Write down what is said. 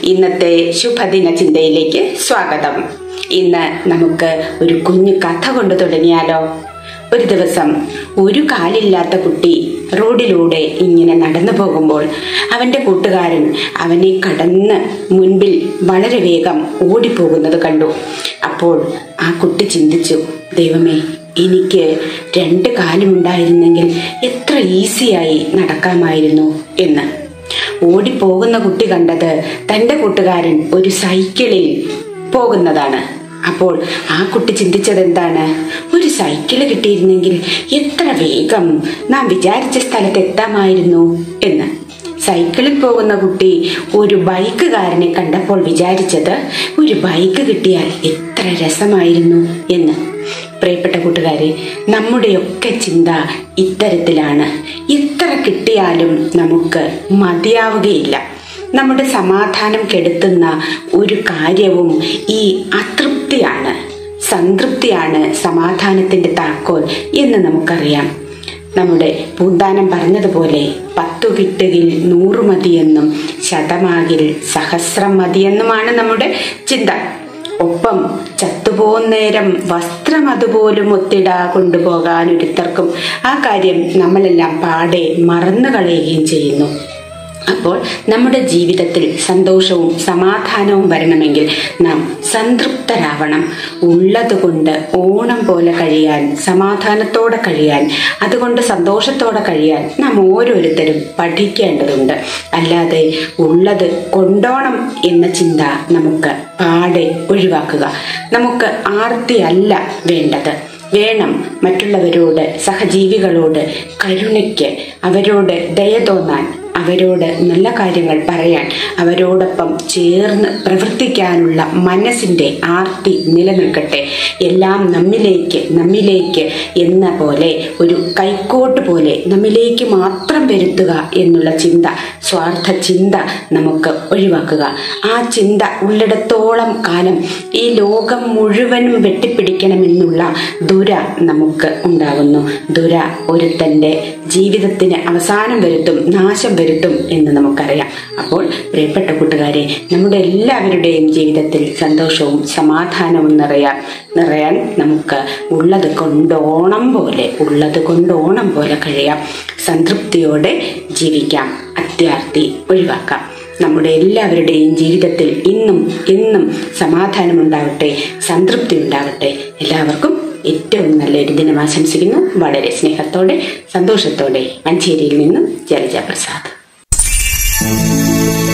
ഇന്നത്തെ ശുഭദിന ചിന്തയിലേക്ക് സ്വാഗതം ഇന്ന് നമുക്ക് ഒരു കുഞ്ഞു കഥ കൊണ്ട് തുടങ്ങിയാലോ ഒരു ദിവസം ഒരു കാലില്ലാത്ത കുട്ടി റോഡിലൂടെ ഇങ്ങനെ നടന്നു പോകുമ്പോൾ അവന്റെ കൂട്ടുകാരൻ അവനെ കടന്ന് മുൻപിൽ വളരെ വേഗം ഓടിപ്പോകുന്നത് കണ്ടു അപ്പോൾ ആ കുട്ടി ചിന്തിച്ചു ദൈവമേ എനിക്ക് രണ്ട് കാലുമുണ്ടായിരുന്നെങ്കിൽ എത്ര ഈസിയായി നടക്കാമായിരുന്നു എന്ന് ഓടിപ്പോകുന്ന കുട്ടി കണ്ടത് തന്റെ കൂട്ടുകാരൻ ഒരു സൈക്കിളിൽ പോകുന്നതാണ് അപ്പോൾ ആ കുട്ടി ചിന്തിച്ചത് എന്താണ് ഒരു സൈക്കിൾ കിട്ടിയിരുന്നെങ്കിൽ എത്ര വേഗം നാം വിചാരിച്ച സ്ഥലത്ത് എത്താമായിരുന്നു എന്ന് സൈക്കിളിൽ പോകുന്ന കുട്ടി ഒരു ബൈക്കുകാരനെ കണ്ടപ്പോൾ വിചാരിച്ചത് ഒരു ബൈക്ക് കിട്ടിയാൽ എത്ര രസമായിരുന്നു എന്ന് പ്രിയപ്പെട്ട കൂട്ടുകാരെ നമ്മുടെയൊക്കെ ചിന്ത ഇത്തരത്തിലാണ് എത്ര കിട്ടിയാലും നമുക്ക് മതിയാവുകയില്ല നമ്മുടെ സമാധാനം കെടുത്തുന്ന ഒരു കാര്യവും ഈ അതൃപ്തിയാണ് സംതൃപ്തിയാണ് സമാധാനത്തിന്റെ താക്കോൽ എന്ന് നമുക്കറിയാം നമ്മുടെ പൂന്താനം പറഞ്ഞതുപോലെ പത്തു കിട്ടുകിൽ നൂറു മതിയെന്നും ശതമാകിൽ സഹസ്രം മതിയെന്നുമാണ് നമ്മുടെ ചിന്ത ഒപ്പം ചത്തുപോകുന്നേരം വസ്ത്രം അതുപോലും ഒത്തിട കൊണ്ടുപോകാൻ ഒരുത്തർക്കും ആ കാര്യം നമ്മളെല്ലാം പാടെ മറന്നു കളയുകയും ചെയ്യുന്നു അപ്പോൾ നമ്മുടെ ജീവിതത്തിൽ സന്തോഷവും സമാധാനവും വരണമെങ്കിൽ നാം സംതൃപ്തരാവണം ഉള്ളത് കൊണ്ട് ഓണം പോലെ കഴിയാൻ സമാധാനത്തോടെ കഴിയാൻ അതുകൊണ്ട് സന്തോഷത്തോടെ കഴിയാൻ നാം ഓരോരുത്തരും പഠിക്കേണ്ടതുണ്ട് അല്ലാതെ ഉള്ളത് കൊണ്ടോണം എന്ന ചിന്ത നമുക്ക് പാടെ ഒഴിവാക്കുക നമുക്ക് ആർത്തിയല്ല വേണ്ടത് വേണം മറ്റുള്ളവരോട് സഹജീവികളോട് കരുണയ്ക്ക് അവരോട് ദയ തോന്നാൻ അവരോട് നല്ല കാര്യങ്ങൾ പറയാൻ അവരോടൊപ്പം ചേർന്ന് പ്രവർത്തിക്കാനുള്ള മനസ്സിന്റെ ആർത്തി നിലനിൽക്കട്ടെ എല്ലാം നമ്മിലേക്ക് നമ്മിലേക്ക് എന്ന പോലെ ഒരു കൈക്കോട്ട് പോലെ നമ്മിലേക്ക് മാത്രം വരുത്തുക എന്നുള്ള ചിന്ത സ്വാർത്ഥ ചിന്ത നമുക്ക് ഒഴിവാക്കുക ആ ചിന്ത ഉള്ളിടത്തോളം കാലം ഈ ലോകം മുഴുവനും വെട്ടിപ്പിടിക്കണമെന്നുള്ള ദുര നമുക്ക് ഉണ്ടാകുന്നു ദുര ഒരുത്തന്റെ ജീവിതത്തിന് അവസാനം വരുത്തും നാശം വരുത്തും എന്ന് നമുക്കറിയാം അപ്പോൾ പ്രിയപ്പെട്ട കൂട്ടുകാരെ നമ്മുടെ എല്ലാവരുടെയും ജീവിതത്തിൽ സന്തോഷവും സമാധാനവും നിറയാൻ നിറയാൻ നമുക്ക് ഉള്ളത് കൊണ്ടോണം പോലെ ഉള്ളത് കൊണ്ടോണം പോലെ കഴിയാം സംതൃപ്തിയോടെ ജീവിക്കാം അത്യാർത്തി ഒഴിവാക്കാം നമ്മുടെ എല്ലാവരുടെയും ജീവിതത്തിൽ ഇന്നും എന്നും സമാധാനം ഉണ്ടാവട്ടെ സംതൃപ്തി ഉണ്ടാവട്ടെ എല്ലാവർക്കും ഏറ്റവും നല്ലൊരു ദിനം ആശംസിക്കുന്നു വളരെ സ്നേഹത്തോടെ സന്തോഷത്തോടെ മഞ്ചേരിയിൽ നിന്നും ജലജ പ്രസാദ്